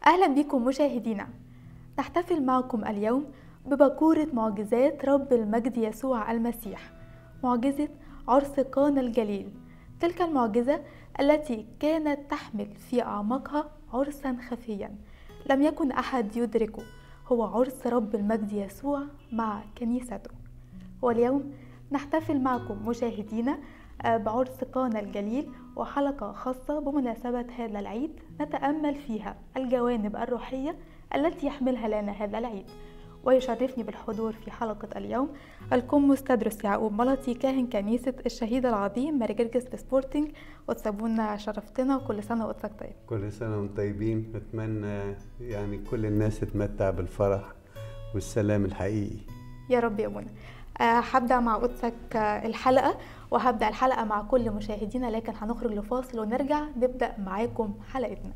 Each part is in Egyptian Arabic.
أهلا بكم مشاهدينا نحتفل معكم اليوم ببكورة معجزات رب المجد يسوع المسيح معجزة عرس قانا الجليل تلك المعجزة التي كانت تحمل في أعماقها عرسا خفيا لم يكن أحد يدركه هو عرس رب المجد يسوع مع كنيسته واليوم نحتفل معكم مشاهدينا آه، بعرس قانا الجليل وحلقة خاصة بمناسبة هذا العيد نتأمل فيها الجوانب الروحية التي يحملها لنا هذا العيد ويشرفني بالحضور في حلقة اليوم القمص تدرس يعقوب ملطي كاهن كنيسة الشهيد العظيم ماري جرجس سبورتنج وتسابونا شرفتنا وكل سنة وقتك طيب كل سنة وانتم طيبين نتمنى يعني كل الناس تتمتع بالفرح والسلام الحقيقي يا رب يا ابونا آه، هبدأ مع قدسك آه، الحلقة وهبدأ الحلقة مع كل مشاهدينا لكن هنخرج لفاصل ونرجع نبدأ معاكم حلقتنا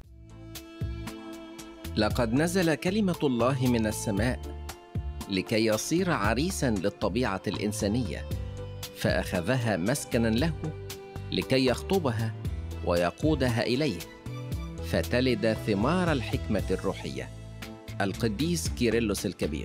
لقد نزل كلمه الله من السماء لكي يصير عريسا للطبيعه الانسانيه فاخذها مسكنا له لكي يخطبها ويقودها اليه فتلد ثمار الحكمه الروحيه القديس كيرلس الكبير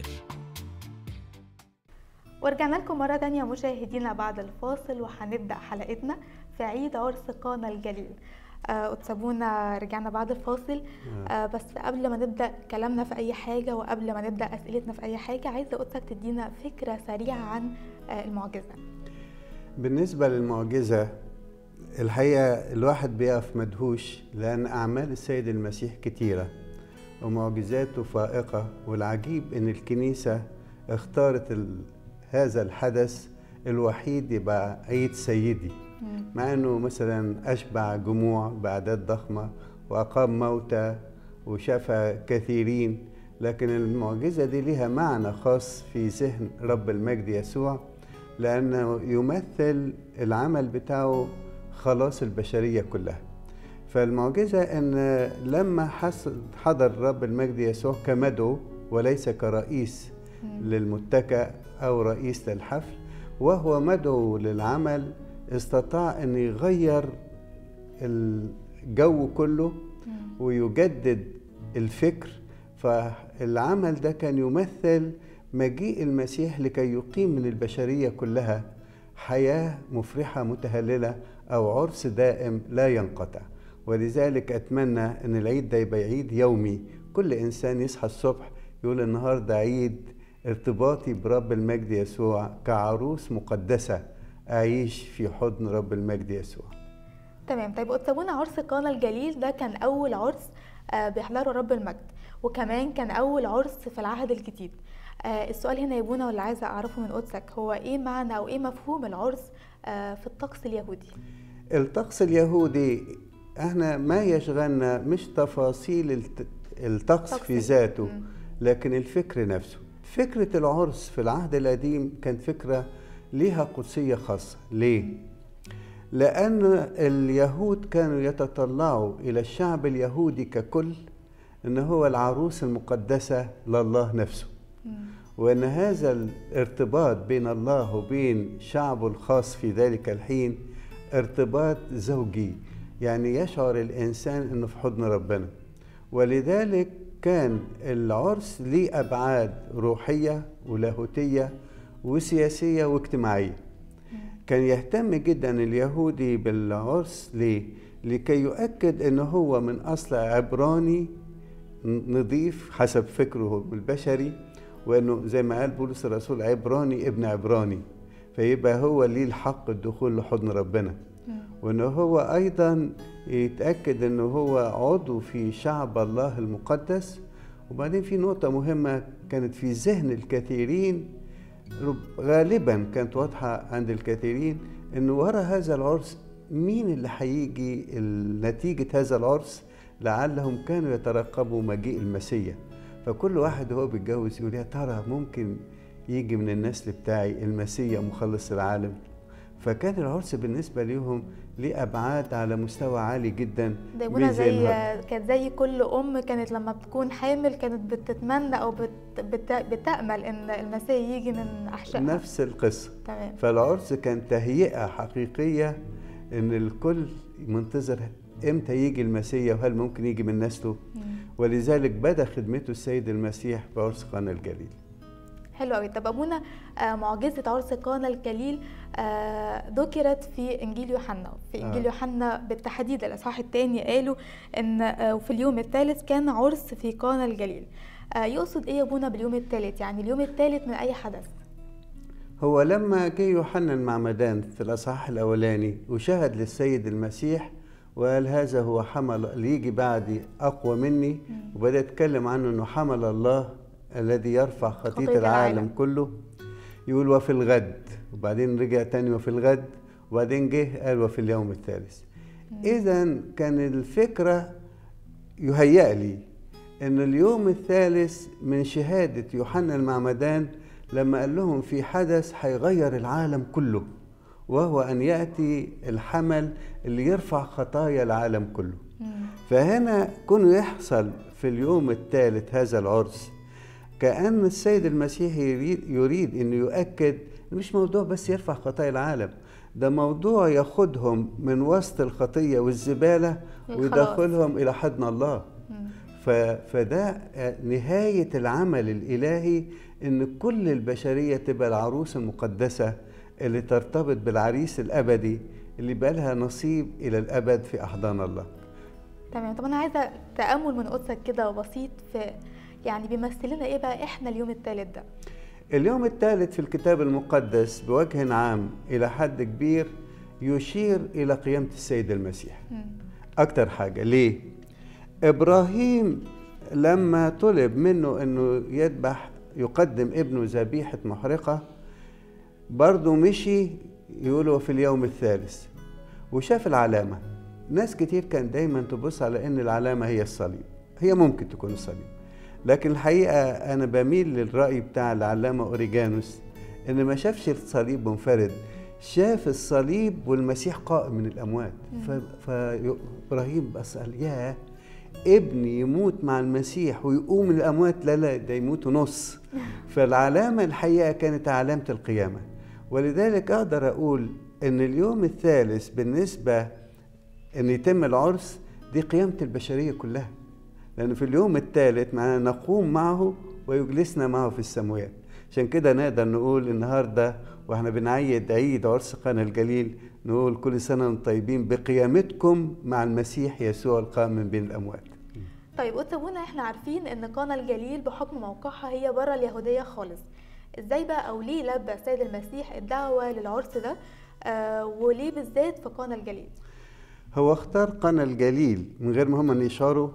ورجعنا لكم مرة تانية مشاهدينا بعد الفاصل وهنبدأ حلقتنا في عيد عرس قانا الجليل آه، وتسابونا رجعنا بعد الفاصل آه، بس قبل ما نبدأ كلامنا في أي حاجة وقبل ما نبدأ أسئلتنا في أي حاجة عايزة قدسك تدينا فكرة سريعة عن آه، المعجزة بالنسبة للمعجزة الحقيقة الواحد بيقف مدهوش لأن أعمال السيد المسيح كتيرة ومعجزاته فائقة والعجيب إن الكنيسة اختارت ال... هذا الحدث الوحيد يبقى عيد سيدي مع انه مثلا اشبع جموع باعداد ضخمه واقام موتى وشفى كثيرين لكن المعجزه دي لها معنى خاص في ذهن رب المجد يسوع لانه يمثل العمل بتاعه خلاص البشريه كلها فالمعجزه ان لما حس- حضر رب المجد يسوع كمدعو وليس كرئيس للمتكأ او رئيس للحفل وهو مدعو للعمل استطاع ان يغير الجو كله ويجدد الفكر فالعمل ده كان يمثل مجيء المسيح لكي يقيم من البشريه كلها حياه مفرحه متهلله او عرس دائم لا ينقطع ولذلك اتمنى ان العيد ده يبقى عيد يومي كل انسان يصحى الصبح يقول النهارده عيد ارتباطي برب المجد يسوع كعروس مقدسه اعيش في حضن رب المجد يسوع تمام طيب قدسابونا عرس قانا الجليل ده كان أول عرس آه، بيحضره رب المجد وكمان كان أول عرس في العهد الجديد آه، السؤال هنا يا ابونا واللي عايزة أعرفه من قدسك هو إيه معنى أو إيه مفهوم العرس آه، في الطقس اليهودي الطقس اليهودي احنا ما يشغلنا مش تفاصيل الت- الطقس طقس في ال- ذاته مم. لكن الفكر نفسه فكرة العرس في العهد القديم كانت فكرة ليها قدسية خاصة ليه؟ لأن اليهود كانوا يتطلعوا إلى الشعب اليهودي ككل إن هو العروس المقدسة لله نفسه وأن هذا الارتباط بين الله وبين شعبه الخاص في ذلك الحين ارتباط زوجي يعني يشعر الإنسان أنه في حضن ربنا ولذلك كان العرس ليه أبعاد روحية ولاهوتية وسياسية واجتماعية كان يهتم جدا اليهودي بالعرس ليه؟ لكي يؤكد أنه هو من أصل عبراني نضيف حسب فكره البشري وانه زي ما قال بولس الرسول عبراني ابن عبراني فيبقى هو ليه الحق الدخول لحضن ربنا وانه هو ايضا يتاكد انه هو عضو في شعب الله المقدس وبعدين في نقطه مهمه كانت في ذهن الكثيرين رب- غالبا كانت واضحه عند الكثيرين انه ورا هذا العرس مين اللي هيجي نتيجه هذا العرس لعلهم كانوا يترقبوا مجيء المسيح فكل واحد وهو بيتجوز يقول يا ترى ممكن يجي من النسل بتاعي المسيح مخلص العالم فكان العرس بالنسبه ليهم ليه ابعاد على مستوى عالي جدا ده يبونا مش زي النهاردة. كانت زي كل ام كانت لما بتكون حامل كانت بتتمنى او بت بت بتامل ان المسيح يجي من احشائها نفس القصه تمام فالعرس كان تهيئه حقيقيه ان الكل منتظر امتى يجي المسيح وهل ممكن يجي من نسله مم. ولذلك بدا خدمته السيد المسيح بعرس قانا الجليل حلو قوي طب ابونا آه، معجزه عرس قانا الجليل آه، ذكرت في انجيل يوحنا في انجيل آه. يوحنا بالتحديد الاصحاح الثاني قالوا ان آه، وفي اليوم الثالث كان عرس في قانا الجليل آه، يقصد ايه يا ابونا باليوم الثالث يعني اليوم الثالث من اي حدث هو لما جه يوحنا المعمدان في الأصحاح الأولاني وشهد للسيد المسيح وقال هذا هو حمل اللي يجي بعدي أقوى مني وبدأ يتكلم عنه أنه حمل الله الذي يرفع خطية خطية العالم العالم. كله يقول وفي الغد وبعدين رجع تاني وفي الغد وبعدين جه قال وفي اليوم الثالث إذا كان الفكرة يهيأ لي أن اليوم الثالث من شهادة يوحنا المعمدان لما قال لهم في حدث هيغير العالم كله وهو أن يأتي الحمل اللي يرفع خطايا العالم كله فهنا كونه يحصل في اليوم الثالث هذا العرس كأن السيد المسيح يريد, يريد أنه يؤكد مش موضوع بس يرفع خطايا العالم ده موضوع ياخدهم من وسط الخطية والزبالة للخلاص. ويدخلهم إلى حضن الله مم. ف- فده نهاية العمل الإلهي إن كل البشرية تبقى العروس المقدسة اللي ترتبط بالعريس الأبدي اللي بقى لها نصيب إلى الأبد في أحضان الله تمام طب انا عايزه تامل من قدسك كده بسيط في يعني بيمثل لنا ايه بقى احنا اليوم الثالث ده اليوم الثالث في الكتاب المقدس بوجه عام إلى حد كبير يشير إلى قيامة السيد المسيح مم. أكتر حاجة ليه؟ إبراهيم لما طلب منه أنه يذبح يقدم ابنه ذبيحة محرقة برضه مشي يقولوا في اليوم الثالث وشاف العلامة ناس كتير كان دايما تبص على أن العلامة هي الصليب هي ممكن تكون الصليب لكن الحقيقة أنا بميل للرأي بتاع العلامة أوريجانوس إن ما شافش الصليب منفرد شاف الصليب والمسيح قائم من الأموات ف- فإبراهيم بس قال ياه ابني يموت مع المسيح ويقوم من الأموات لا لا ده يموت نص فالعلامة الحقيقة كانت علامة القيامة ولذلك أقدر أقول إن اليوم الثالث بالنسبة إن يتم العرس دي قيامة البشرية كلها لأن في اليوم الثالث معنا نقوم معه ويجلسنا معه في السماوات عشان كده نقدر نقول النهارده واحنا بنعيد عيد عرس قنا الجليل نقول كل سنه وانتم طيبين بقيامتكم مع المسيح يسوع القائم من بين الاموات. طيب قلت ابونا احنا عارفين ان قانا الجليل بحكم موقعها هي بره اليهوديه خالص ازاي بقى او ليه لبى السيد المسيح الدعوه للعرس ده آه وليه بالذات في قانا الجليل هو اختار قنا الجليل من غير ما هم يشعروا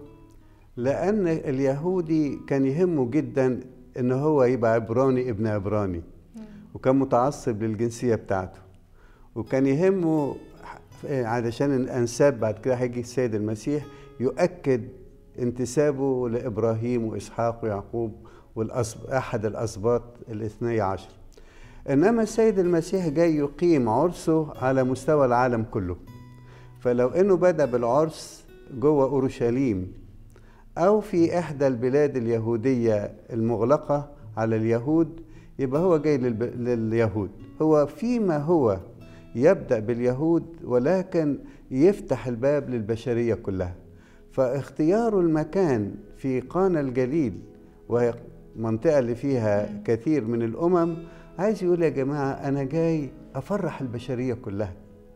لأن اليهودي كان يهمه جدا إن هو يبقى عبراني ابن عبراني وكان متعصب للجنسية بتاعته وكان يهمه علشان الأنساب بعد كده هيجي السيد المسيح يؤكد انتسابه لإبراهيم وإسحاق ويعقوب والأصب أحد الأسباط الاثني عشر إنما السيد المسيح جاي يقيم عرسه على مستوى العالم كله فلو انه بدا بالعرس جوه اورشليم او في احدى البلاد اليهوديه المغلقه على اليهود يبقى هو جاي للب... لليهود هو فيما هو يبدا باليهود ولكن يفتح الباب للبشريه كلها فاختيار المكان في قانا الجليل وهي المنطقه اللي فيها كثير من الامم عايز يقول يا جماعه انا جاي افرح البشريه كلها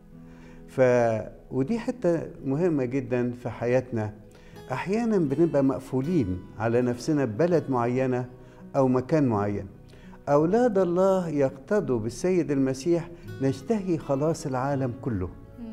ف ودي حته مهمه جدا في حياتنا احيانا بنبقى مقفولين على نفسنا ببلد معينه او مكان معين اولاد الله يقتضوا بالسيد المسيح نشتهي خلاص العالم كله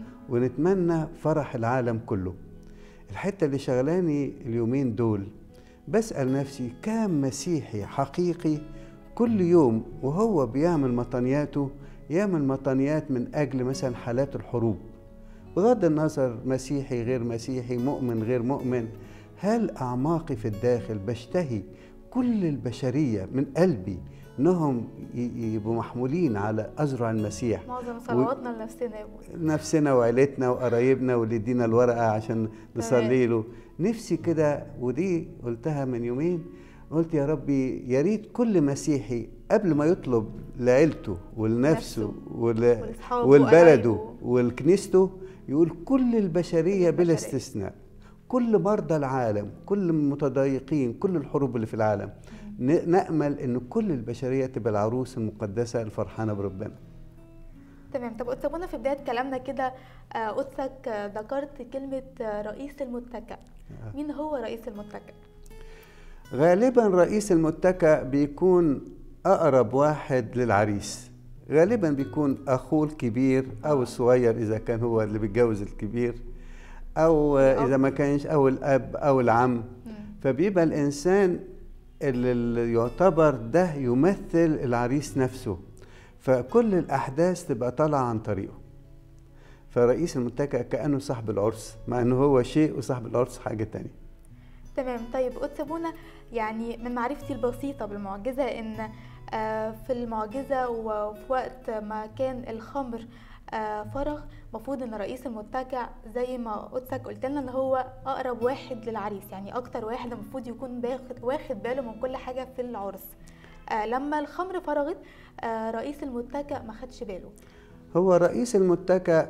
ونتمنى فرح العالم كله الحته اللي شغلاني اليومين دول بسال نفسي كام مسيحي حقيقي كل يوم وهو بيعمل مطنياته يعمل مطنيات من اجل مثلا حالات الحروب بغض النظر مسيحي غير مسيحي مؤمن غير مؤمن هل اعماقي في الداخل بشتهي كل البشريه من قلبي انهم يبقوا محمولين على اذرع المسيح معظم صلواتنا و... لنفسنا يا ابوي نفسنا وعيلتنا وقرايبنا واللي يدينا الورقه عشان نصلي له نفسي كده ودي قلتها من يومين قلت يا ربي يا ريت كل مسيحي قبل ما يطلب لعيلته ولنفسه ول... ولبلده ولكنيسته يقول كل البشرية بلا استثناء كل مرضى العالم كل المتضايقين كل الحروب اللي في العالم ن- نأمل ان كل البشرية تبقى العروس المقدسة الفرحانة بربنا تمام طب قدسبونا في بداية كلامنا كده آه، قدسك آه، ذكرت كلمة آه، رئيس المتكأ مين هو رئيس المتكأ؟ غالبا رئيس المتكأ بيكون أقرب واحد للعريس غالبا بيكون أخوه الكبير أو الصغير إذا كان هو اللي بيتجوز الكبير أو الأب. إذا ما كانش أو الأب أو العم مم. فبيبقى الإنسان اللي اللي يعتبر ده يمثل العريس نفسه فكل الأحداث تبقى طالعة عن طريقه فرئيس المتكأ كأنه صاحب العرس مع أنه هو شيء وصاحب العرس حاجة تانية تمام طيب قدسبونا يعني من معرفتي البسيطة بالمعجزة إن آه، في المعجزة وفي وقت ما كان الخمر آه، فرغ المفروض ان رئيس المتكع زي ما قدسك قلت لنا ان هو اقرب واحد للعريس يعني اكتر واحد المفروض يكون باخد واخد باله من كل حاجه في العرس آه لما الخمر فرغت آه رئيس المتكع ما خدش باله هو رئيس المتكأ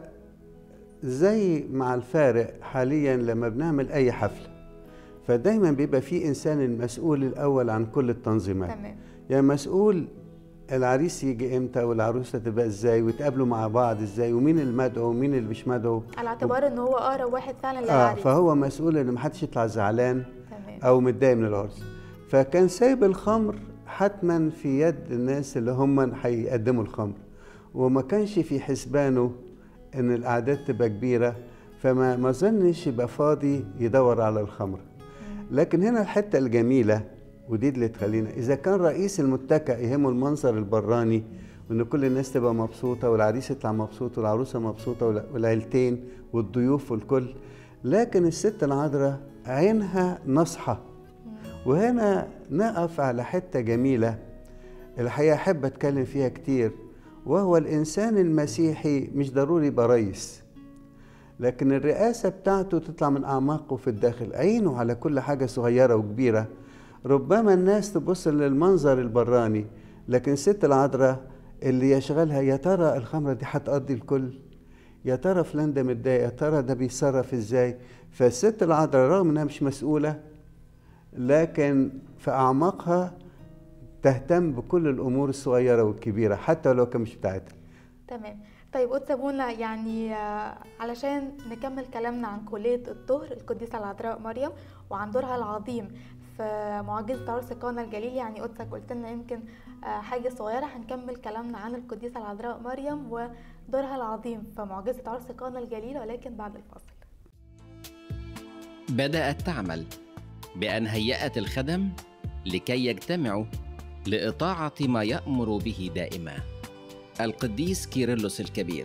زي مع الفارق حاليا لما بنعمل أي حفلة فدايما بيبقى في إنسان المسؤول الأول عن كل التنظيمات تمام يعني مسؤول العريس يجي امتى والعروسه تبقى ازاي ويتقابلوا مع بعض ازاي ومين المدعو ومين اللي مش مدعو على اعتبار ان هو اقرب واحد فعلا اه للعريس فهو مسؤول ان محدش يطلع زعلان تمام او متضايق من العرس فكان سايب الخمر حتما في يد الناس اللي هم هيقدموا الخمر وما كانش في حسبانه ان الاعداد تبقى كبيره فما ما ظنش يبقى فاضي يدور على الخمر لكن هنا الحته الجميله ودي اللي تخلينا اذا كان رئيس المتكأ يهمه المنظر البراني وان كل الناس تبقى مبسوطه والعريس يطلع مبسوط والعروسه مبسوطه والع- والعيلتين والضيوف والكل لكن الست العذراء عينها نصحه وهنا نقف على حته جميله الحقيقه احب اتكلم فيها كتير وهو الانسان المسيحي مش ضروري يبقى رئيس لكن الرئاسة بتاعته تطلع من أعماقه في الداخل عينه على كل حاجة صغيرة وكبيرة ربما الناس تبص للمنظر البراني لكن الست العذراء اللي يشغلها يا ترى الخمرة دي هتقضي الكل يا ترى فلان ده متضايق يا ترى ده بيتصرف ازاي فالست العذراء رغم انها مش مسؤولة لكن في أعماقها تهتم بكل الأمور الصغيرة والكبيرة حتى لو كان مش بتاعتها تمام طيب قدس ابونا يعني آه، علشان نكمل كلامنا عن كلية الطهر القديسة العذراء مريم وعن دورها العظيم في معجزة عرس قانا الجليل يعني قدسك قلت لنا يمكن آه، حاجة صغيرة هنكمل كلامنا عن القديسة العذراء مريم ودورها العظيم في معجزة عرس قانا الجليل ولكن بعد الفاصل بدأت تعمل بأن هيأت الخدم لكي يجتمعوا لإطاعة ما يأمر به دائما القديس كيرلس الكبير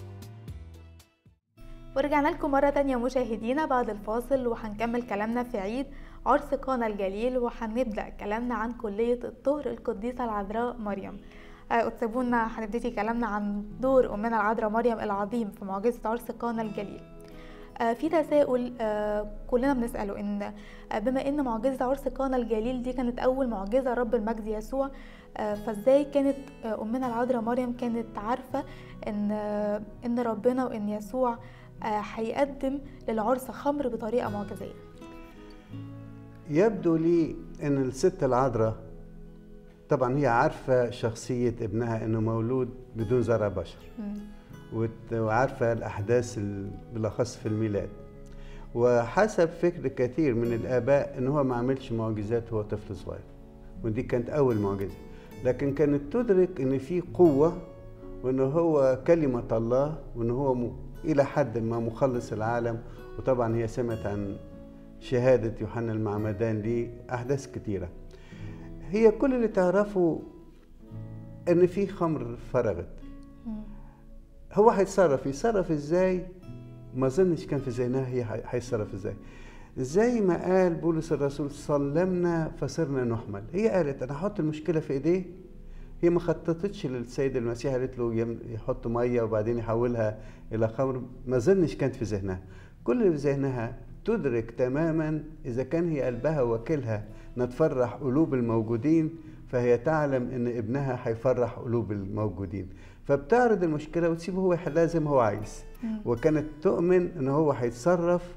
ورجعنا لكم مرة تانية مشاهدينا بعد الفاصل وهنكمل كلامنا في عيد عرس قانا الجليل وهنبدأ كلامنا عن كلية الطهر القديسة العذراء مريم آه، أتسابونا هنبتدي كلامنا عن دور أمنا العذراء مريم العظيم في معجزة عرس قانا الجليل آه، في تساؤل آه، كلنا بنسأله إن آه، بما إن معجزة عرس قانا الجليل دي كانت أول معجزة رب المجد يسوع آه، فإزاي كانت آه، أمنا العذراء مريم كانت عارفة إن آه، إن ربنا وإن يسوع آه، هيقدم للعرس خمر بطريقة معجزية يبدو لي ان الست العذراء طبعا هي عارفه شخصيه ابنها انه مولود بدون زرع بشر مم. وت- وعارفه الاحداث ال- بالاخص في الميلاد وحسب فكر كثير من الاباء ان هو ما عملش معجزات وهو طفل صغير ودي كانت اول معجزه لكن كانت تدرك ان في قوه وان هو كلمه الله وان هو م... الى حد ما مخلص العالم وطبعا هي سمعت عن شهاده يوحنا المعمدان دي احداث كثيره هي كل اللي تعرفه ان في خمر فرغت مم. هو هيتصرف يتصرف ازاي ما اظنش كان في ذهنها هي هي- هيتصرف ازاي زي ما قال بولس الرسول سلمنا فصرنا نحمل هي قالت انا هحط المشكله في ايديه هي ما خططتش للسيد المسيح قالت له يم- يحط ميه وبعدين يحولها الى خمر ما اظنش كانت في ذهنها كل اللي في ذهنها تدرك تماما اذا كان هي قلبها وكيلها نتفرح قلوب الموجودين فهي تعلم ان ابنها هيفرح قلوب الموجودين فبتعرض المشكله وتسيبه هو يحلها زي ما هو عايز مم. وكانت تؤمن ان هو هيتصرف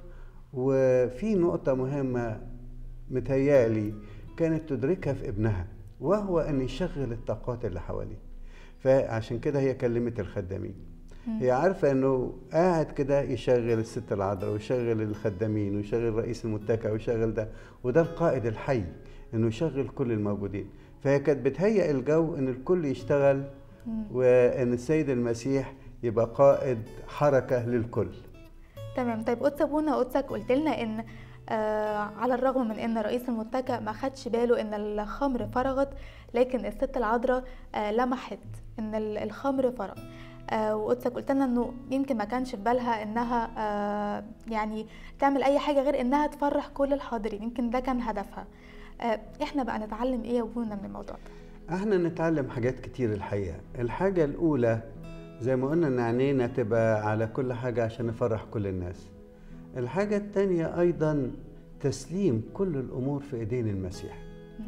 وفي نقطة مهمة متهيالي كانت تدركها في ابنها وهو أن يشغل الطاقات اللي حواليه فعشان كده هي كلمت الخدامين هي عارفة انه قاعد كده يشغل الست العذراء ويشغل الخدامين ويشغل رئيس المتكة ويشغل ده وده القائد الحي انه يشغل كل الموجودين فهي كانت بتهيئ الجو ان الكل يشتغل وان السيد المسيح يبقى قائد حركة للكل تمام طيب قدس ابونا قدسك قلت لنا ان آه على الرغم من ان رئيس المتكأ ما خدش باله ان الخمر فرغت لكن الست العذراء آه لمحت ان ال- الخمر فرغ آه وقدسك قلت لنا انه يمكن ما كانش في بالها انها آه يعني تعمل اي حاجه غير انها تفرح كل الحاضرين يمكن ده كان هدفها آه احنا بقى نتعلم ايه يا ابونا من الموضوع ده احنا نتعلم حاجات كتير الحقيقة الحاجة الأولى زي ما قلنا إن عينينا تبقى على كل حاجة عشان نفرح كل الناس الحاجة التانية أيضا تسليم كل الأمور في إيدين المسيح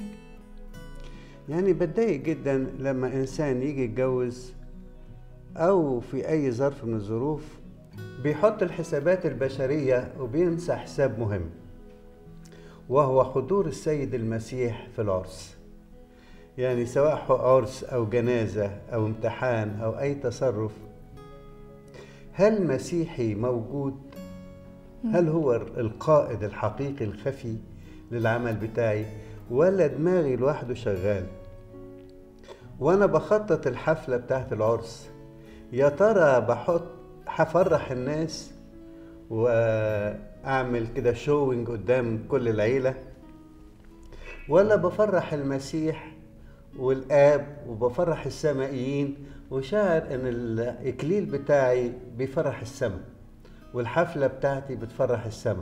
يعني بتضايق جدا لما إنسان يجي يتجوز أو في أي ظرف من الظروف بيحط الحسابات البشرية وبينسى حساب مهم وهو حضور السيد المسيح في العرس يعني سواء عرس أو جنازة أو امتحان أو أي تصرف هل مسيحي موجود؟ هل هو القائد الحقيقي الخفي للعمل بتاعي ولا دماغي لوحده شغال؟ وأنا بخطط الحفلة بتاعت العرس يا ترى بحط هفرح الناس وأعمل كده شوينج قدام كل العيلة ولا بفرح المسيح والآب وبفرح السمائيين وشاعر إن الإكليل بتاعي بيفرح السماء والحفلة بتاعتي بتفرح السماء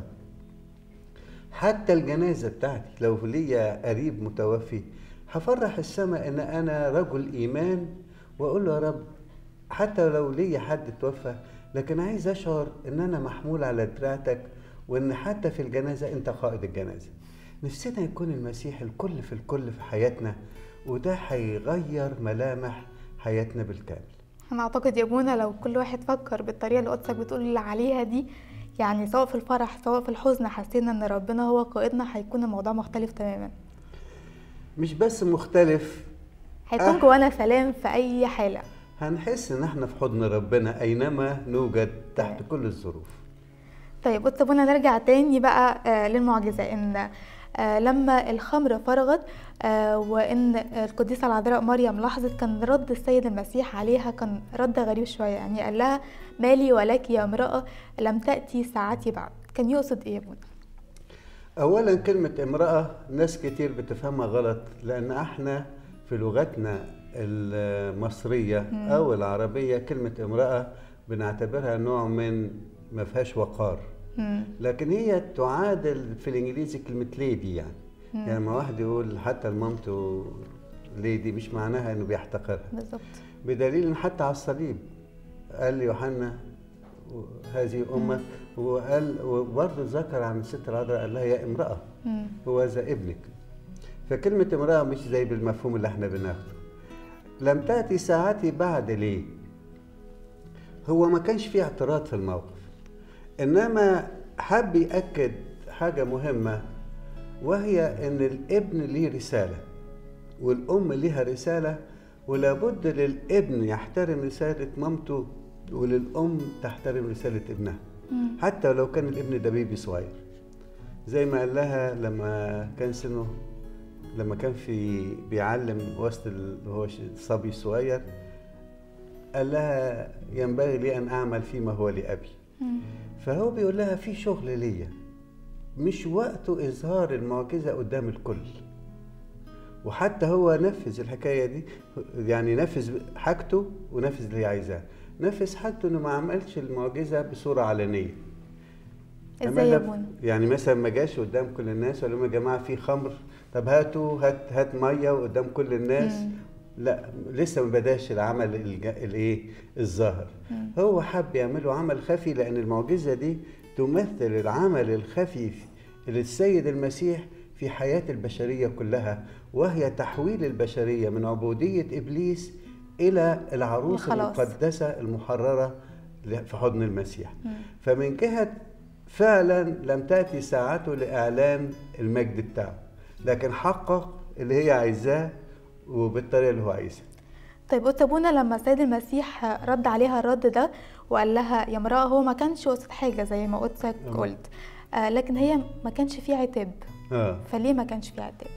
حتى الجنازة بتاعتي لو ليا قريب متوفي هفرح السماء إن أنا رجل إيمان وأقول له يا رب حتى لو ليا حد توفى لكن عايز أشعر إن أنا محمول على دراعتك وإن حتى في الجنازة أنت قائد الجنازة نفسنا يكون المسيح الكل في الكل في حياتنا وده هيغير ملامح حياتنا بالكامل انا اعتقد يا ابونا لو كل واحد فكر بالطريقه اللي قدسك بتقول عليها دي يعني سواء في الفرح سواء في الحزن حسينا ان ربنا هو قائدنا هيكون الموضوع مختلف تماما مش بس مختلف هيكون آه. جوانا سلام في اي حاله هنحس ان احنا في حضن ربنا اينما نوجد تحت كل الظروف طيب قدس ابونا نرجع تاني بقى آه للمعجزه ان آه لما الخمر فرغت آه وان القديسه العذراء مريم لاحظت كان رد السيد المسيح عليها كان رد غريب شويه يعني قال لها مالي ولك يا امراه لم تاتي ساعتي بعد كان يقصد ايه يا ابونا اولا كلمه امراه ناس كتير بتفهمها غلط لان احنا في لغتنا المصريه او العربيه كلمه امراه بنعتبرها نوع من ما فيهاش وقار مم. لكن هي تعادل في الانجليزي كلمه ليدي يعني يعني لما واحد يقول حتى لمامته ليدي مش معناها انه بيحتقرها بالظبط بدليل ان حتى على الصليب قال يوحنا هذه امك وقال وبرضه ذكر عن الست العذراء قال لها يا امراه مم. هو ذا ابنك فكلمة امرأة مش زي بالمفهوم اللي احنا بناخده لم تأتي ساعتي بعد ليه هو ما كانش فيه اعتراض في الموقف إنما حب يأكد حاجة مهمة وهي إن الابن ليه رسالة والأم ليها رسالة ولابد للابن يحترم رسالة مامته وللأم تحترم رسالة ابنها مم. حتى لو كان الابن ده بيبي صغير زي ما قال لها لما كان سنه لما كان في بيعلم وسط ال- هو ش- صبي صغير قال لها ينبغي لي ان اعمل فيما هو لابي مم. فهو بيقول لها في شغل ليا مش وقته اظهار المعجزه قدام الكل وحتى هو نفذ الحكايه دي يعني نفذ حاجته ونفذ اللي هي عايزاه نفذ حاجته انه ما عملش المعجزه بصوره علنيه ازاي يا عملها- ابونا يعني مثلا ما جاش قدام كل الناس وقال لهم يا جماعه في خمر طب هاتوا هات هات ميه قدام كل الناس مم. لا لسه ما بداش العمل الج- الايه الظاهر مم. هو حب يعمله عمل خفي لان المعجزه دي تمثل العمل الخفي للسيد المسيح في حياه البشريه كلها وهي تحويل البشريه من عبوديه ابليس الى العروس الخلاص. المقدسه المحرره ل- في حضن المسيح مم. فمن جهه فعلا لم تأتي ساعته لإعلان المجد بتاعه لكن حقق اللي هي عايزاه وبالطريقة اللي هو عايزها طيب قدس ابونا لما السيد المسيح رد عليها الرد ده وقال لها يا امرأة هو ما كانش قصد حاجة زي ما قدسك أمم. قلت آه لكن هي ما كانش فيه عتاب اه فليه ما كانش فيه عتاب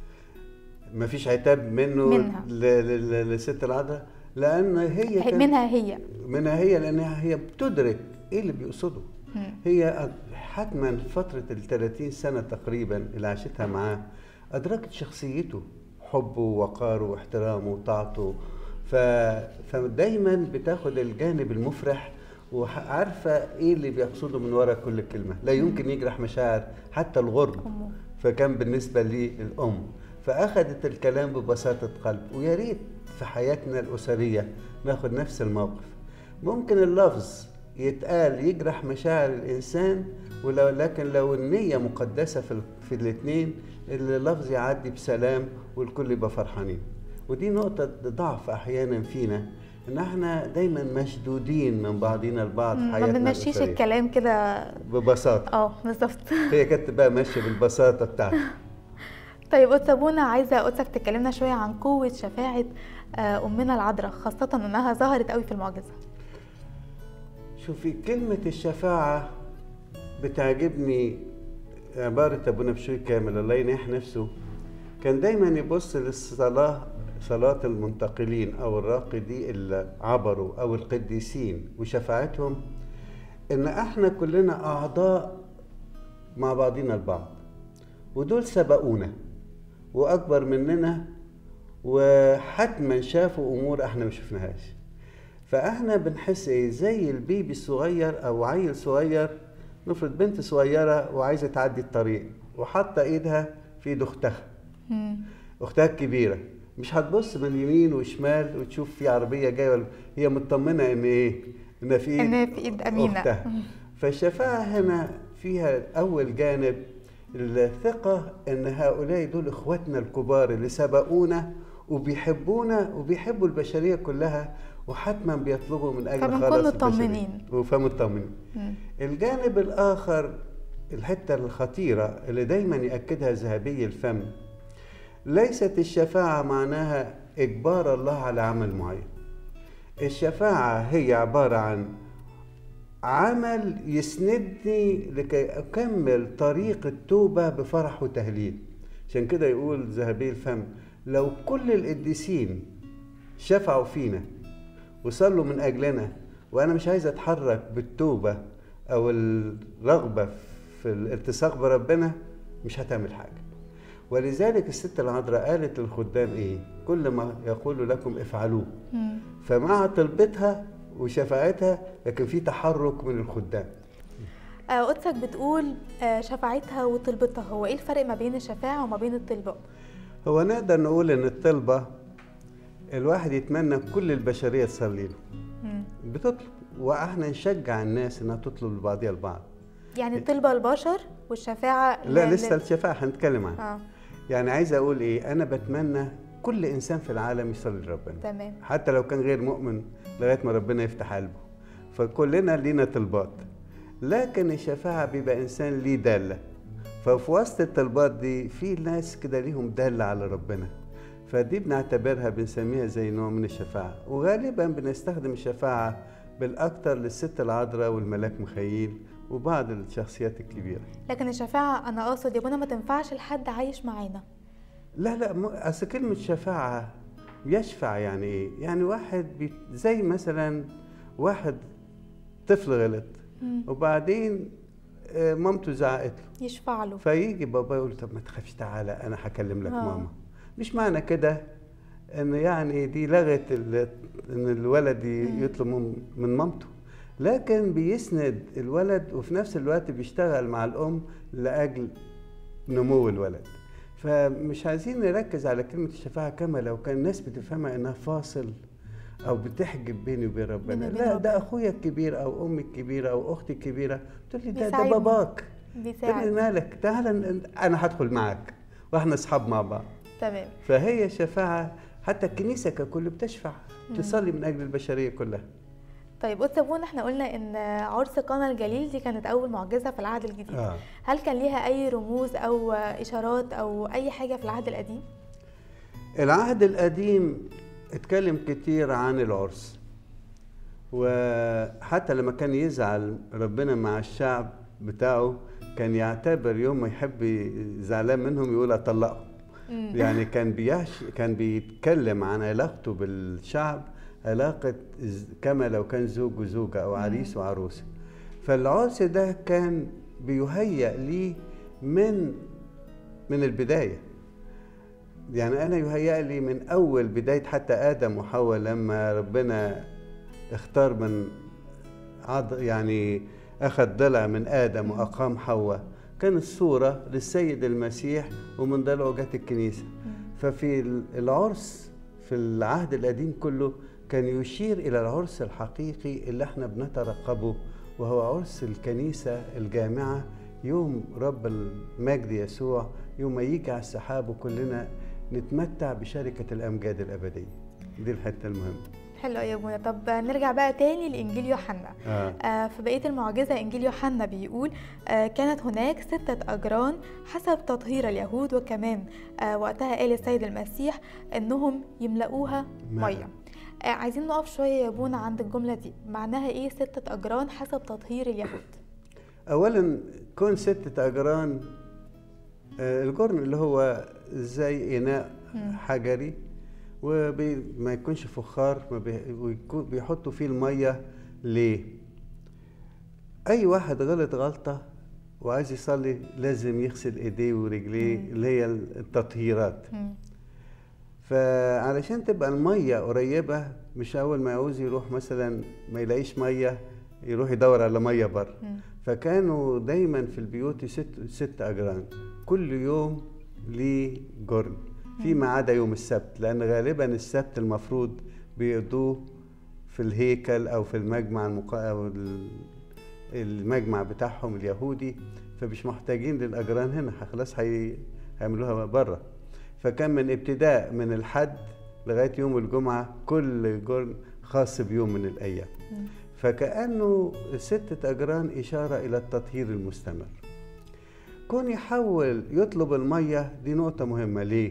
مفيش عتاب منه منها. ل- ل- ل- للست العذراء لأن هي كانت- منها هي منها هي لأنها هي بتدرك إيه اللي بيقصده مم. هي أد- حتما فترة ال 30 سنة تقريبا اللي عاشتها معاه أدركت شخصيته حبه ووقاره واحترامه وطاعته ف... فدايما بتاخد الجانب المفرح وعارفة إيه اللي بيقصده من وراء كل كلمة لا يمكن يجرح مشاعر حتى الغرب أمه. فكان بالنسبة لي الأم فأخذت الكلام ببساطة قلب ويا ريت في حياتنا الأسرية ناخد نفس الموقف ممكن اللفظ يتقال يجرح مشاعر الإنسان ولو لكن لو النية مقدسة في, ال- في الاتنين اللفظ يعدي بسلام والكل يبقى فرحانين ودي نقطة ضعف أحيانا فينا إن احنا دايما مشدودين من بعضنا البعض في مم. ما حياتنا بنمشيش الأسرية. الكلام كده ببساطة اه بالظبط هي كانت بقى ماشية بالبساطة بتاعتها طيب قدس ابونا عايزه قدسك تكلمنا شويه عن قوه شفاعه آه، امنا العذراء خاصه انها ظهرت قوي في المعجزه شوفي كلمة الشفاعة بتعجبني عبارة أبونا بشوي كامل الله ينيح نفسه كان دايما يبص للصلاة صلاة المنتقلين أو الراقدين اللي عبروا أو القديسين وشفاعتهم إن إحنا كلنا أعضاء مع بعضنا البعض ودول سبقونا وأكبر مننا وحتما شافوا أمور إحنا ما شفناهاش فاحنا بنحس ايه زي البيبي الصغير او عيل صغير نفرض بنت صغيره وعايزه تعدي الطريق وحاطه ايدها في ايد اختها مم. اختها الكبيره مش هتبص من يمين وشمال وتشوف في عربيه جايه ولا هي مطمنه ان ايه ان في ايد إنها في إيد أمينة. اختها فالشفاعه هنا فيها اول جانب الثقه ان هؤلاء دول اخواتنا الكبار اللي سبقونا وبيحبونا وبيحبوا البشريه كلها وحتما بيطلبوا من اجل فبنكون خلاص مطمنين. البشريه فمطمنين مم. الجانب الآخر الحتة الخطيرة اللي دايما يأكدها ذهبي الفم ليست الشفاعة معناها إجبار الله على عمل معين الشفاعة هي عبارة عن عمل يسندني لكي أكمل طريق التوبة بفرح وتهليل عشان كده يقول ذهبي الفم لو كل القديسين شفعوا فينا وصلوا من أجلنا وأنا مش عايز أتحرك بالتوبة أو الرغبة في الالتصاق بربنا مش هتعمل حاجة ولذلك الست العذراء قالت للخدام إيه كل ما يقول لكم افعلوه مم. فمع طلبتها وشفاعتها لكن في تحرك من الخدام آه، قدسك بتقول آه، شفاعتها وطلبتها هو ايه الفرق ما بين الشفاعه وما بين الطلبه هو نقدر نقول ان الطلبة الواحد يتمنى كل البشرية تصلي له مم. بتطلب واحنا نشجع الناس انها تطلب لبعضها البعض يعني الطلبه البشر والشفاعه لا لل- لسه الشفاعة هنتكلم عنها اه يعني عايز اقول ايه انا بتمنى كل انسان في العالم يصلي لربنا تمام حتى لو كان غير مؤمن لغايه ما ربنا يفتح قلبه فكلنا لينا طلبات لكن الشفاعه بيبقى انسان ليه داله ففي وسط الطلبات دي في ناس كده ليهم داله على ربنا فدي بنعتبرها بنسميها زي نوع من الشفاعه وغالبا بنستخدم الشفاعه بالاكثر للست العذراء والملاك مخيل وبعض الشخصيات الكبيره لكن الشفاعه انا اقصد يا ابونا ما تنفعش لحد عايش معانا لا لا م- اصل كلمة شفاعة يشفع يعني ايه؟ يعني واحد بي زي مثلا واحد طفل غلط مم. وبعدين آه، مامته زعقت له يشفع له فيجي بابا يقول طب ما تخافش تعالى انا هكلم لك آه. ماما مش معنى كده ان يعني دي لغت ال- ان الولد ي- مم. يطلب من- من مامته لكن بيسند الولد وفي نفس الوقت بيشتغل مع الام لاجل نمو الولد فمش عايزين نركز على كلمة الشفاعة كما لو كان الناس بتفهمها انها فاصل او بتحجب بيني وبين ربنا بيني وبين لا ربنا. ده اخويا الكبير او امي الكبيرة او اختي الكبيرة تقول لي ده ده بيساعدني. باباك تقول لي بيساعد مالك تعالى ن- انا هدخل معاك واحنا اصحاب مع بعض تمام فهي شفاعة حتى الكنيسة ككل بتشفع مم. تصلي من اجل البشرية كلها طيب قدس ابونا احنا قلنا ان عرس قانا الجليل دي كانت اول معجزه في العهد الجديد آه. هل كان ليها اي رموز او اشارات او اي حاجه في العهد القديم العهد القديم اتكلم كتير عن العرس وحتى لما كان يزعل ربنا مع الشعب بتاعه كان يعتبر يوم ما يحب زعلان منهم يقول اطلقهم مم. يعني كان بيحش كان بيتكلم عن علاقته بالشعب علاقة ز- كما لو كان زوج وزوجة أو عريس وعروسة فالعرس ده كان بيهيأ لي من من البداية يعني أنا يهيأ لي من أول بداية حتى آدم وحواء لما ربنا اختار من عض يعني أخذ ضلع من آدم وأقام حواء كان الصورة للسيد المسيح ومن ضلعه جت الكنيسة ففي العرس في العهد القديم كله كان يشير إلى العرس الحقيقي اللي احنا بنترقبه وهو عرس الكنيسة الجامعة يوم رب المجد يسوع يوم ما يجي على السحاب وكلنا نتمتع بشركة الأمجاد الأبدية دي الحتة المهمة حلو يا ابونا طب نرجع بقى تاني لانجيل يوحنا آه. آه في بقيه المعجزه انجيل يوحنا بيقول آه كانت هناك سته اجران حسب تطهير اليهود وكمان آه وقتها قال السيد المسيح انهم يملؤوها ماء. ميه آه عايزين نقف شويه يا ابونا عند الجمله دي معناها ايه سته اجران حسب تطهير اليهود أولا كون ستة أجران آه، الجرن اللي هو زي إناء مم. حجري وما يكونش فخار ما بي- ويكون بيحطوا فيه المية ليه؟ أي واحد غلط غلطة وعايز يصلي لازم يغسل إيديه ورجليه مم. اللي هي التطهيرات مم. فعلشان تبقى المية قريبة مش أول ما يعوز يروح مثلا ما يلاقيش مية يروح يدور على مية بره مم. فكانوا دايما في البيوت ست ست اجران كل يوم ليه جرن فيما عدا يوم السبت لان غالبا السبت المفروض بيقضوه في الهيكل او في المجمع المقا... أو ال- المجمع بتاعهم اليهودي فمش محتاجين للاجران هنا خلاص هي... هيعملوها بره فكان من ابتداء من الحد لغايه يوم الجمعه كل جرن خاص بيوم من الايام مم. فكأنه ستة أجران إشارة إلى التطهير المستمر كون يحول يطلب المية دي نقطة مهمة ليه؟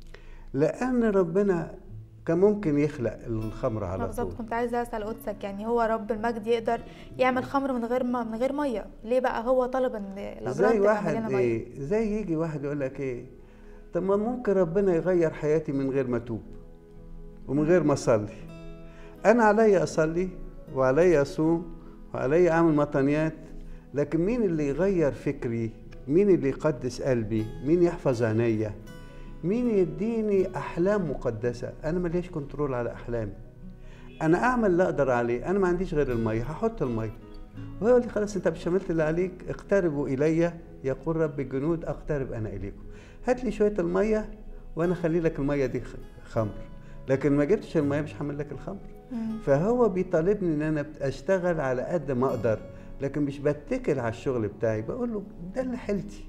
لأن ربنا كان ممكن يخلق الخمر أنا على بالظبط طول كنت عايزه اسال قدسك يعني هو رب المجد يقدر يعمل خمر من غير ما من غير ميه ليه بقى هو طلب ان الاجران زي تبقى واحد مليانه ميه إيه زي يجي واحد يقول لك إيه طب ما ممكن ربنا يغير حياتي من غير ما أتوب ومن غير ما أصلي أنا علي أصلي وعلي أصوم وعلي أعمل مطنيات لكن مين اللي يغير فكري مين اللي يقدس قلبي مين يحفظ عينيا مين يديني أحلام مقدسة أنا مليش كنترول على أحلامي أنا أعمل اللي أقدر عليه أنا ما عنديش غير المية هحط المية وهو يقول لي خلاص أنت مش عملت اللي عليك اقتربوا إلي يقول رب الجنود أقترب أنا إليكم هات لي شوية المية وأنا أخلي لك المية دي خ- خمر لكن ما جبتش المية مش هعمل لك الخمر مم. فهو بيطالبني ان انا اشتغل على قد ما اقدر لكن مش بتكل على الشغل بتاعي بقول له ده اللي حيلتي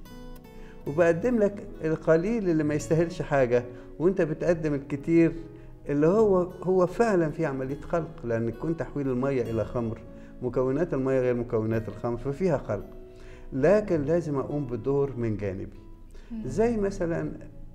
وبقدم لك القليل اللي ما يستاهلش حاجه وانت بتقدم الكتير اللي هو هو فعلا في عمليه خلق لان كنت تحويل الميه الى خمر مكونات الميه غير مكونات الخمر ففيها خلق لكن لازم اقوم بدور من جانبي زي مثلا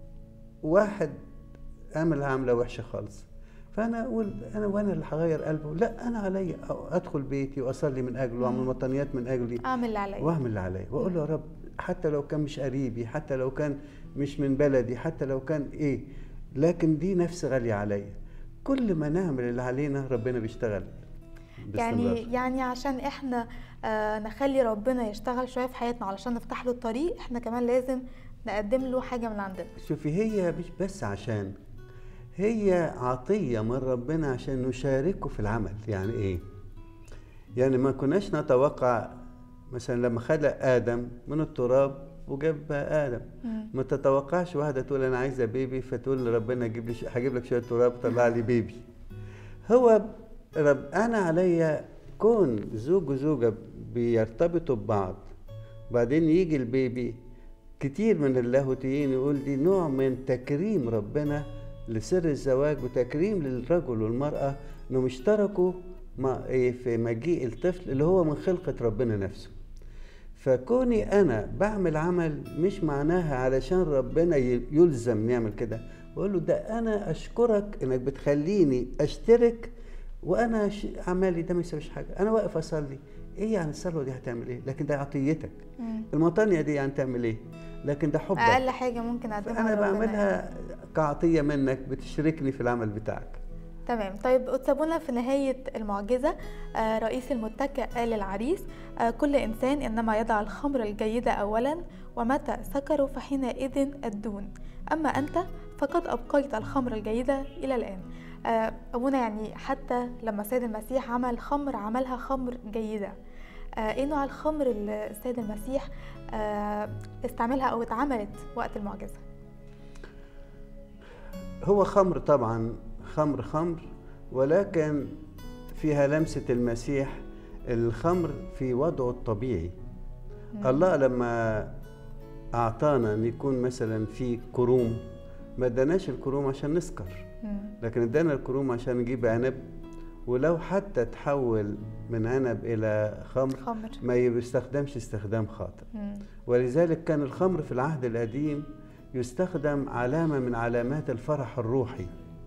واحد عمل عمله وحشه خالص فانا اقول انا وانا اللي هغير قلبه لا انا علي ادخل بيتي واصلي من اجله واعمل مم. مطنيات من اجلي اعمل اللي عليا واعمل اللي عليا واقول له يا رب حتى لو كان مش قريبي حتى لو كان مش من بلدي حتى لو كان ايه لكن دي نفس غاليه عليا كل ما نعمل اللي علينا ربنا بيشتغل باستمرار. يعني يعني عشان احنا آه نخلي ربنا يشتغل شويه في حياتنا علشان نفتح له الطريق احنا كمان لازم نقدم له حاجه من عندنا شوفي هي مش بس عشان هي عطية من ربنا عشان نشاركه في العمل يعني ايه يعني ما كناش نتوقع مثلا لما خلق آدم من التراب وجاب آدم مم. ما تتوقعش واحدة تقول أنا عايزة بيبي فتقول لربنا جيب لي ش- هجيب لك شوية تراب طلع لي بيبي هو رب أنا عليا كون زوج وزوجة بيرتبطوا ببعض بعدين يجي البيبي كتير من اللاهوتيين يقول دي نوع من تكريم ربنا لسر الزواج وتكريم للرجل والمرأة انهم اشتركوا ما إيه في مجيء الطفل اللي هو من خلقة ربنا نفسه فكوني أنا بعمل عمل مش معناها علشان ربنا ي- يلزم يعمل كده بقول له ده أنا أشكرك إنك بتخليني أشترك وأنا ش- عمالي ده ما يسويش حاجة أنا واقف أصلي إيه يعني الصلوة دي هتعمل إيه لكن ده عطيتك مم. المطانية دي يعني تعمل إيه لكن ده حبك اقل حاجه ممكن اقدمها فأنا لربنا بعملها كعطية منك بتشركني في العمل بتاعك تمام طيب أتسابونا في نهاية المعجزة آه، رئيس المتكئ قال للعريس آه، كل إنسان إنما يضع الخمر الجيدة أولا ومتى سكروا فحينئذ الدون أما أنت فقد أبقيت الخمر الجيدة إلى الآن آه، أبونا يعني حتى لما السيد المسيح عمل خمر عملها خمر جيدة آه، ايه نوع الخمر اللي السيد المسيح آه، استعملها او اتعملت وقت المعجزه هو خمر طبعا خمر خمر ولكن فيها لمسة المسيح الخمر في وضعه الطبيعي الله لما أعطانا أن يكون مثلا في كروم ما اداناش الكروم عشان نسكر مم. لكن ادانا الكروم عشان نجيب عنب ولو حتى تحول من عنب إلى خمر خمر ما يستخدمش استخدام خاطئ مم. ولذلك كان الخمر في العهد القديم يستخدم علامة من علامات الفرح الروحي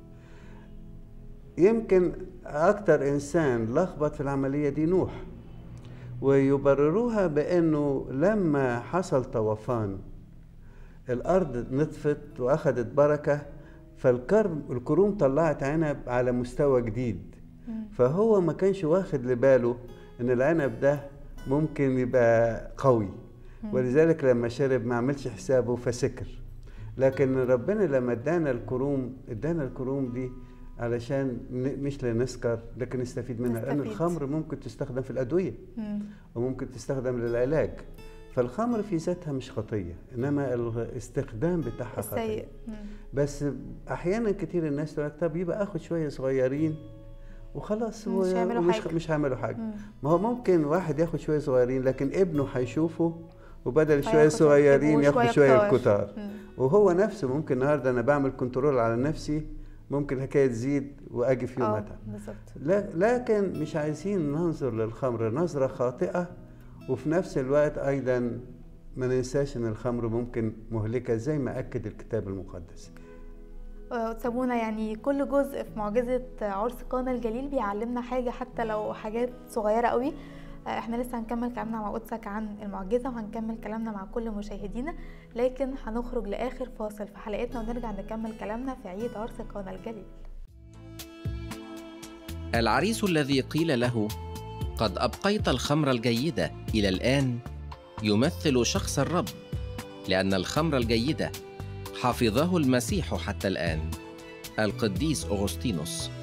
يمكن أكتر إنسان لخبط في العملية دي نوح ويبرروها بأنه لما حصل طوفان الأرض نطفت وأخذت بركة فالكرم الكروم طلعت عنب على مستوى جديد مم. فهو ما كانش واخد لباله ان العنب ده ممكن يبقى قوي ولذلك لما شرب ما عملش حسابه فسكر لكن ربنا لما ادانا الكروم ادانا الكروم دي علشان ن- مش لنسكر لكن نستفيد منها لان نستفيد. الخمر ممكن تستخدم في الادويه مم. وممكن تستخدم للعلاج فالخمر في ذاتها مش خطيه انما الاستخدام بتاعها خطيه السيء مم. بس احيانا كتير الناس تقول لك طب يبقى اخد شويه صغيرين وخلاص مش و- هيعملوا ومش حاجة. مش هيعملوا حاجه مم. ما هو ممكن واحد ياخد شويه صغيرين لكن ابنه هيشوفه وبدل شويه هياخد صغيرين يبقوا ياخد شويه كتار. كتار مم. وهو نفسه ممكن النهارده انا بعمل كنترول على نفسي ممكن الحكايه تزيد واجي في يوم اه اتعب بالظبط لا- لكن مش عايزين ننظر للخمر نظرة خاطئة وفي نفس الوقت أيضا ما ننساش إن الخمر ممكن مهلكة زي ما أكد الكتاب المقدس آه، سابونا يعني كل جزء في معجزة عرس قانا الجليل بيعلمنا حاجة حتى لو حاجات صغيرة قوي آه، احنا لسه هنكمل كلامنا مع قدسك عن المعجزة وهنكمل كلامنا مع كل مشاهدينا لكن هنخرج لآخر فاصل في حلقتنا ونرجع نكمل كلامنا في عيد عرس قانا الجليل العريس الذي قيل له قد ابقيت الخمر الجيده الى الان يمثل شخص الرب لان الخمر الجيده حفظه المسيح حتى الان القديس اغسطينوس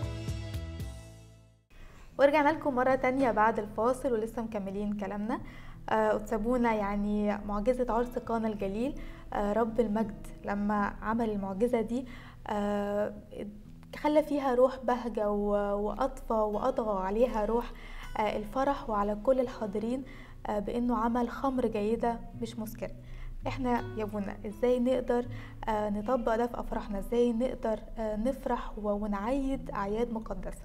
ورجعنا لكم مرة تانية بعد الفاصل ولسه مكملين كلامنا آه، وتسابونا يعني معجزة عرس قانا الجليل آه، رب المجد لما عمل المعجزة دي آه، خلى فيها روح بهجة و- وأطفى وأطغى عليها روح آه، الفرح وعلى كل الحاضرين آه، بأنه عمل خمر جيدة مش مسكر احنا يا ابونا ازاي نقدر آه، نطبق ده في افراحنا ازاي نقدر آه، نفرح و- ونعيد اعياد مقدسه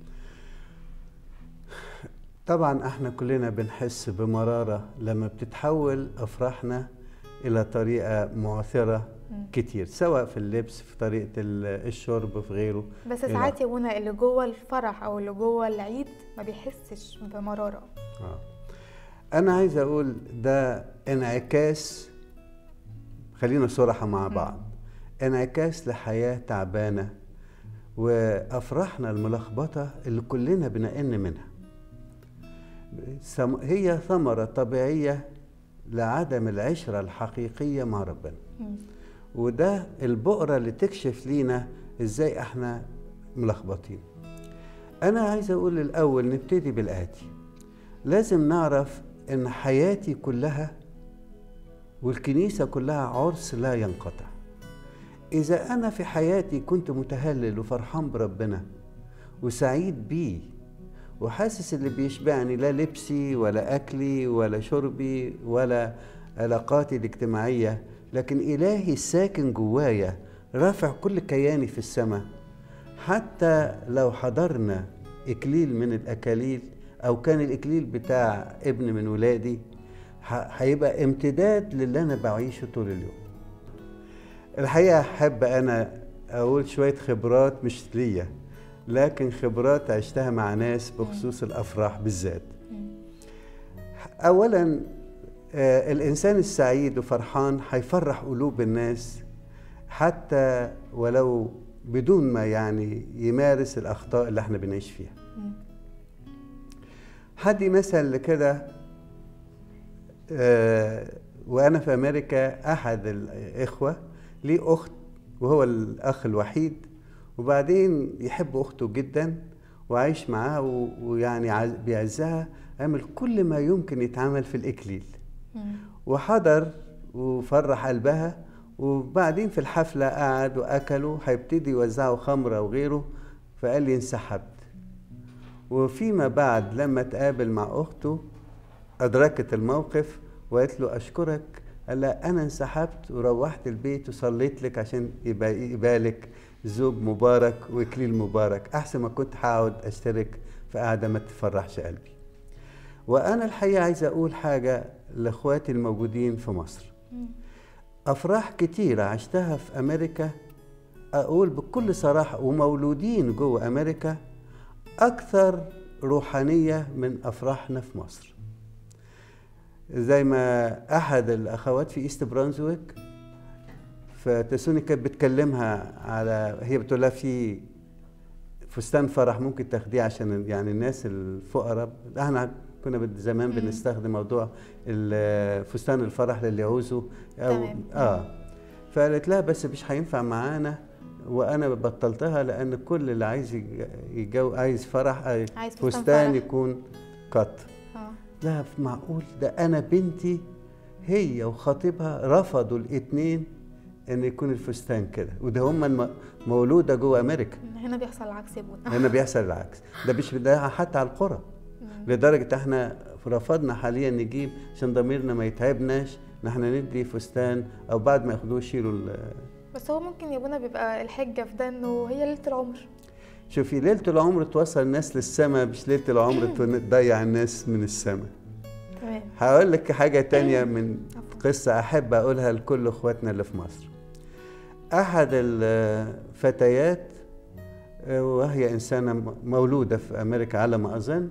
طبعا احنا كلنا بنحس بمرارة لما بتتحول أفراحنا إلى طريقة معثرة مم. كتير سواء في اللبس في طريقة ال- الشرب في غيره بس إلى ساعات يا ابونا اللي جوه الفرح او اللي جوه العيد ما بيحسش بمراره آه. أنا عايز أقول ده انعكاس خلينا صراحة مع بعض انعكاس لحياة تعبانة وأفراحنا الملخبطة اللي كلنا بنئن منها سم- هي ثمرة طبيعية لعدم العشرة الحقيقية مع ربنا مم. وده البؤرة اللي تكشف لينا ازاي احنا ملخبطين انا عايز اقول الاول نبتدي بالاتي لازم نعرف ان حياتي كلها والكنيسة كلها عرس لا ينقطع إذا أنا في حياتي كنت متهلل وفرحان بربنا وسعيد بيه وحاسس اللي بيشبعني لا لبسي ولا أكلي ولا شربي ولا علاقاتي الاجتماعية لكن إلهي الساكن جوايا رافع كل كياني في السماء حتى لو حضرنا اكليل من الاكاليل او كان الاكليل بتاع ابن من ولادي ه- هيبقى امتداد للي انا بعيشه طول اليوم الحقيقه احب انا اقول شويه خبرات مش ليا لكن خبرات عشتها مع ناس بخصوص الافراح بالذات اولا آه، الانسان السعيد وفرحان هيفرح قلوب الناس حتى ولو بدون ما يعني يمارس الاخطاء اللي احنا بنعيش فيها هدي مثل كده آه، وانا في امريكا احد الاخوه ليه اخت وهو الاخ الوحيد وبعدين يحب اخته جدا وعايش معاها و- ويعني عز- بيعزها عمل كل ما يمكن يتعمل في الاكليل وحضر وفرح قلبها وبعدين في الحفلة قعد وأكلوا هيبتدي يوزعوا خمرة وغيره فقال لي انسحبت وفيما بعد لما تقابل مع أخته أدركت الموقف وقالت له أشكرك قال لها أنا انسحبت وروحت البيت وصليت لك عشان يبقى يبقى لك زوج مبارك وإكليل مبارك أحسن ما كنت هقعد أشترك في قعدة ما تفرحش قلبي وأنا الحقيقة عايز أقول حاجة لإخواتي الموجودين في مصر أفراح كتيرة عشتها في أمريكا أقول بكل صراحة ومولودين جوه أمريكا أكثر روحانية من أفراحنا في مصر زي ما أحد الأخوات في إيست برانزويك فتسوني كانت بتكلمها على هي بتقول لها في فستان فرح ممكن تاخديه عشان يعني الناس الفقراء احنا كنا بد- زمان مم. بنستخدم موضوع ال- فستان الفرح للي يعوزوا او تمام. اه فقالت لها بس مش هينفع معانا وانا بطلتها لان كل اللي عايز يج- يجو عايز فرح آه، عايز فستان فستان فرح. يكون قط اه لا معقول ده انا بنتي هي وخطيبها رفضوا الاثنين ان يكون الفستان كده وده هم الم- مولوده جوه امريكا هنا بيحصل العكس يا ابونا هنا بيحصل العكس ده مش ده حتى على القرى لدرجه احنا رفضنا حاليا نجيب عشان ضميرنا ما يتعبناش ان احنا ندي فستان او بعد ما ياخدوه يشيلوا ال- بس هو ممكن يا ابونا بيبقى الحجه في ده انه هي ليله العمر شوفي ليله العمر توصل الناس للسماء مش ليله العمر تضيع الناس من السماء تمام هقول لك حاجة تانية من عفوا. قصة أحب أقولها لكل إخواتنا اللي في مصر أحد الفتيات آه، وهي إنسانة مولودة في أمريكا على ما أظن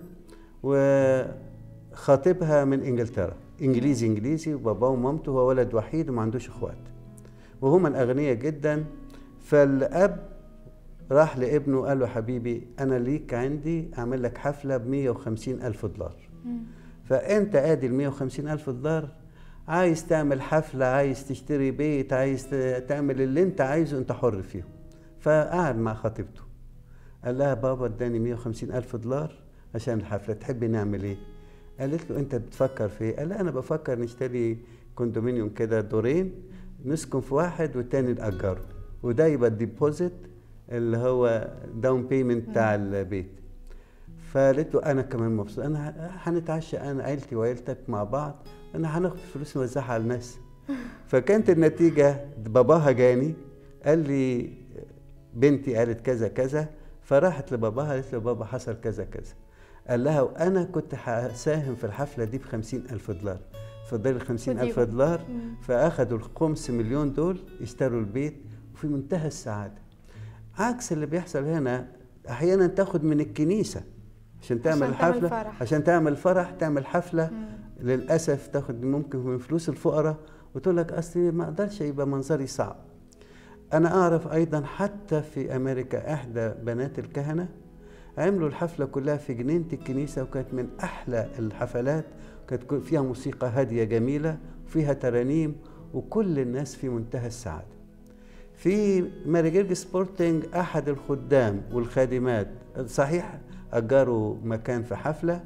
وخاطبها من إنجلترا إنجليزي إنجليزي وباباه ومامته هو ولد وحيد وما عندوش إخوات وهما أغنياء جدا فالأب راح لابنه قال له حبيبي أنا ليك عندي أعمل لك حفلة ب 150 ألف دولار مم. فانت ادي ال 150 الف دولار عايز تعمل حفلة عايز تشتري بيت عايز ت- تعمل اللي انت عايزه انت حر فيه فقعد مع خطيبته قال لها بابا اداني 150 الف دولار عشان الحفلة تحبي نعمل ايه قالت له انت بتفكر في ايه قال لها انا بفكر نشتري كوندومينيوم كده دورين نسكن في واحد والتاني نأجره وده يبقى الديبوزيت اللي هو داون بيمنت بتاع البيت فقالت له انا كمان مبسوط انا ه- هنتعشى انا عيلتي وعيلتك مع بعض انا هناخد فلوس نوزعها على الناس فكانت النتيجه باباها جاني قال لي بنتي قالت كذا كذا فراحت لباباها قالت له بابا حصل كذا كذا قال لها وانا كنت هساهم في الحفله دي ب ألف دولار فضل ال ألف وديهم. دولار مم. فاخدوا الخمس مليون دول اشتروا البيت وفي منتهى السعاده عكس اللي بيحصل هنا احيانا تاخد من الكنيسه عشان تعمل عشان تعمل حفله فرح. عشان تعمل فرح تعمل حفله مم. للاسف تاخد ممكن من فلوس الفقراء وتقول لك اصلي ما اقدرش يبقى منظري صعب انا اعرف ايضا حتى في امريكا احدى بنات الكهنه عملوا الحفله كلها في جنينه الكنيسه وكانت من احلى الحفلات كانت كل- فيها موسيقى هاديه جميله وفيها ترانيم وكل الناس في منتهى السعاده في ماريجيرج سبورتنج احد الخدام والخادمات صحيح اجروا مكان في حفله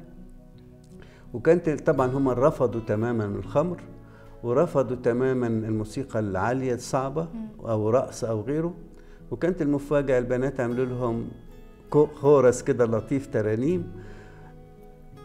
وكانت طبعا هم رفضوا تماما الخمر ورفضوا تماما الموسيقى العاليه الصعبه او رقص او غيره وكانت المفاجاه البنات عملوا لهم كو- خورس كده لطيف ترانيم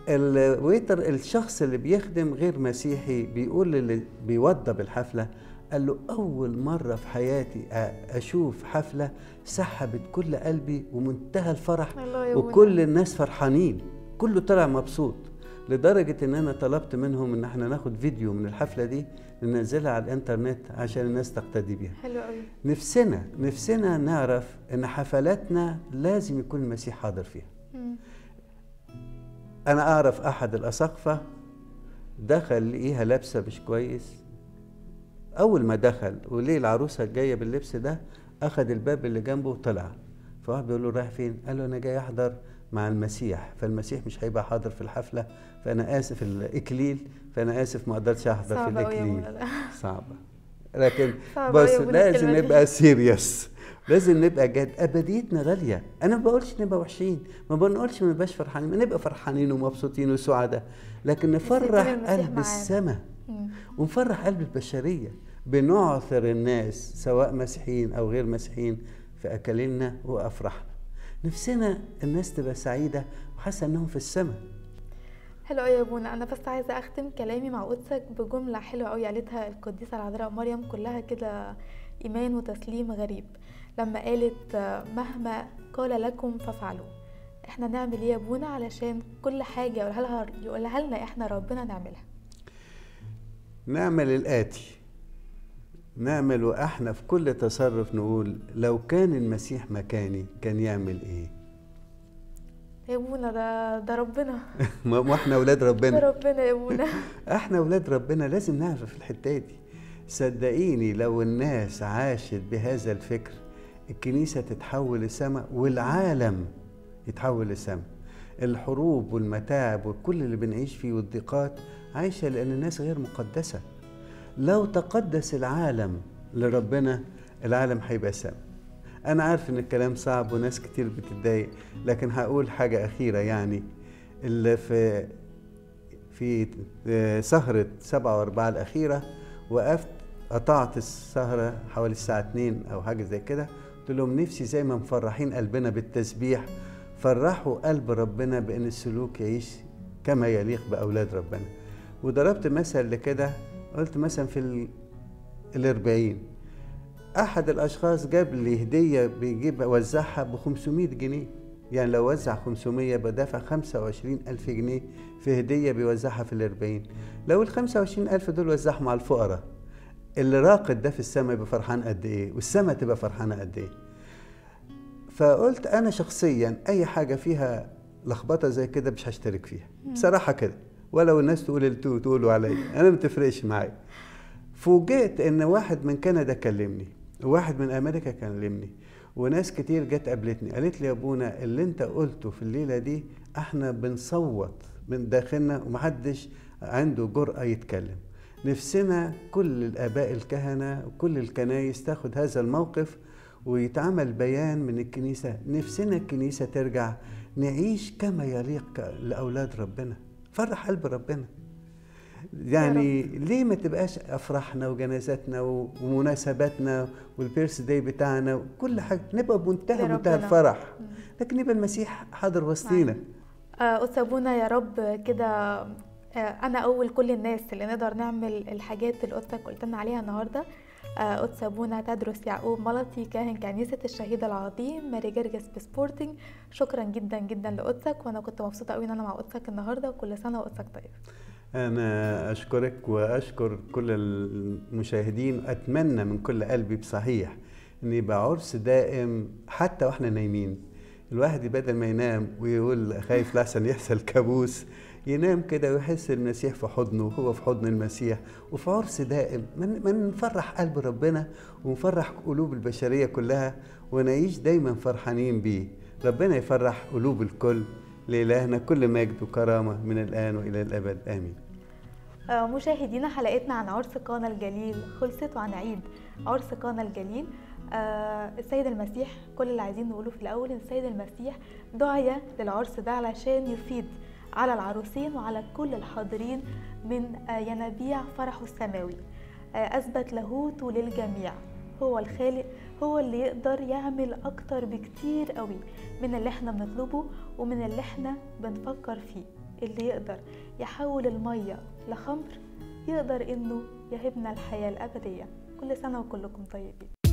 الويتر الشخص اللي بيخدم غير مسيحي بيقول للي بيوضب الحفله قال له أول مرة في حياتي أ- أشوف حفلة سحبت كل قلبي ومنتهى الفرح الله يا منى. وكل الناس فرحانين كله طلع مبسوط لدرجة إن أنا طلبت منهم إن احنا ناخد فيديو من الحفلة دي ننزلها على الإنترنت عشان الناس تقتدي بيها حلو قوي نفسنا نفسنا نعرف إن حفلاتنا لازم يكون المسيح حاضر فيها مم. أنا أعرف أحد الأساقفة دخل لقيها لابسة مش كويس أول ما دخل وليه العروسة جاية باللبس ده أخد الباب اللي جنبه وطلع فواحد بيقول له رايح فين؟ قال له أنا جاي أحضر مع المسيح فالمسيح مش هيبقى حاضر في الحفلة فأنا آسف الإكليل فأنا آسف ما أقدرش أحضر في صعب قوي يا الإكليل منى ده. صعبة لكن صعب أوي بس يا منى لازم الكلمة دي. نبقى سيريس لازم نبقى جاد ابديتنا غاليه انا ما بقولش نبقى وحشين ما بنقولش ما نبقاش فرحانين ما نبقى فرحانين ومبسوطين وسعداء لكن نفرح المسيح قلب معانا. السماء مم. ونفرح قلب البشريه بنعثر الناس سواء مسيحيين او غير مسيحيين في اكلنا وافراحنا نفسنا الناس تبقى سعيده وحاسه انهم في السماء حلو قوي يا بونا انا بس عايزه اختم كلامي مع قدسك بجمله حلوه قوي قالتها القديسه العذراء مريم كلها كده ايمان وتسليم غريب لما قالت آه، مهما قال لكم فافعلوا احنا نعمل ايه يا بونا علشان كل حاجه يقولها لها يقولها لنا احنا ربنا نعملها نعمل الآتي نعمل وإحنا في كل تصرف نقول لو كان المسيح مكاني كان يعمل إيه؟ يا بونا ده ده ربنا ما ما إحنا أولاد ده ربنا ربنا يا بونا إحنا أولاد ربنا لازم نعرف الحتة دي صدقيني لو الناس عاشت بهذا الفكر الكنيسة تتحول لسماء والعالم يتحول لسماء الحروب والمتاعب وكل اللي بنعيش فيه والضيقات عايشة لأن الناس غير مقدسة لو تقدس العالم لربنا العالم هيبقى سماء أنا عارف إن الكلام صعب وناس كتير بتتضايق لكن هقول حاجة أخيرة يعني اللي في في آه، سهرة سبعة وأربعة الأخيرة وقفت قطعت السهرة حوالي الساعة اتنين أو حاجة زي كده قلت لهم نفسي زي ما مفرحين قلبنا بالتسبيح فرحوا قلب ربنا بأن السلوك يعيش كما يليق بأولاد ربنا وضربت مثل لكده قلت مثلا في ال- الأربعين أحد الأشخاص جاب لي هدية بيجيب وزعها ب 500 جنيه يعني لو وزع 500 بدافع 25 ألف جنيه في هدية بيوزعها في الأربعين لو ال 25 ألف دول وزعهم على الفقراء اللي راقد ده في السماء يبقى فرحان قد إيه والسماء تبقى فرحانة قد إيه فقلت أنا شخصيا أي حاجة فيها لخبطة زي كده مش هشترك فيها بصراحة كده ولو الناس تقول اللي تو- تقولوا عليا أنا ما تفرقش معايا فوجئت ان واحد من كندا كلمني وواحد من امريكا كلمني وناس كتير جت قابلتني قالت لي يا ابونا اللي انت قلته في الليله دي احنا بنصوت من داخلنا ومحدش عنده جرأة يتكلم نفسنا كل الآباء الكهنة وكل الكنايس تاخد هذا الموقف ويتعمل بيان من الكنيسة نفسنا الكنيسة ترجع نعيش كما يليق لأولاد ربنا فرح قلب ربنا يعني ليه ما تبقاش افراحنا وجنازاتنا و- ومناسباتنا والبيرث داي بتاعنا وكل حاجه نبقى بمنتهى لربنا. منتهى الفرح لكن يبقى المسيح حاضر وسطينا آه، قدس ابونا يا رب كده آه، انا اول كل الناس اللي نقدر نعمل الحاجات اللي قدسك قلت لنا عليها النهارده آه، قدس ابونا تدرس يعقوب ملطي كاهن كنيسه الشهيد العظيم ماري جرجس بسبورتنج شكرا جدا جدا لقدسك وانا كنت مبسوطه قوي ان انا مع قدسك النهارده وكل سنه وقدسك طيب انا اشكرك واشكر كل المشاهدين اتمنى من كل قلبي بصحيح ان يبقى عرس دائم حتى واحنا نايمين الواحد بدل ما ينام ويقول خايف لحسن يحصل كابوس ينام كده ويحس المسيح في حضنه وهو في حضن المسيح وفي عرس دائم من من نفرح قلب ربنا ونفرح قلوب البشرية كلها ونعيش دايما فرحانين بيه ربنا يفرح قلوب الكل لإلهنا كل مجد وكرامة من الآن وإلى الأبد آمين آه، مشاهدينا حلقتنا عن عرس قانا الجليل خلصت وعن عيد عرس قانا الجليل آه، السيد المسيح كل اللي عايزين نقوله في الأول إن السيد المسيح دعي للعرس ده علشان يفيد على العروسين وعلى كل الحاضرين من آه، ينابيع فرحه السماوي آه، أثبت لاهوته للجميع هو الخالق هو اللي يقدر يعمل أكتر بكتير قوي من اللي احنا بنطلبه ومن اللي احنا بنفكر فيه اللي يقدر يحول المية لخمر يقدر انه يهبنا الحياة الأبدية كل سنة وكلكم طيبين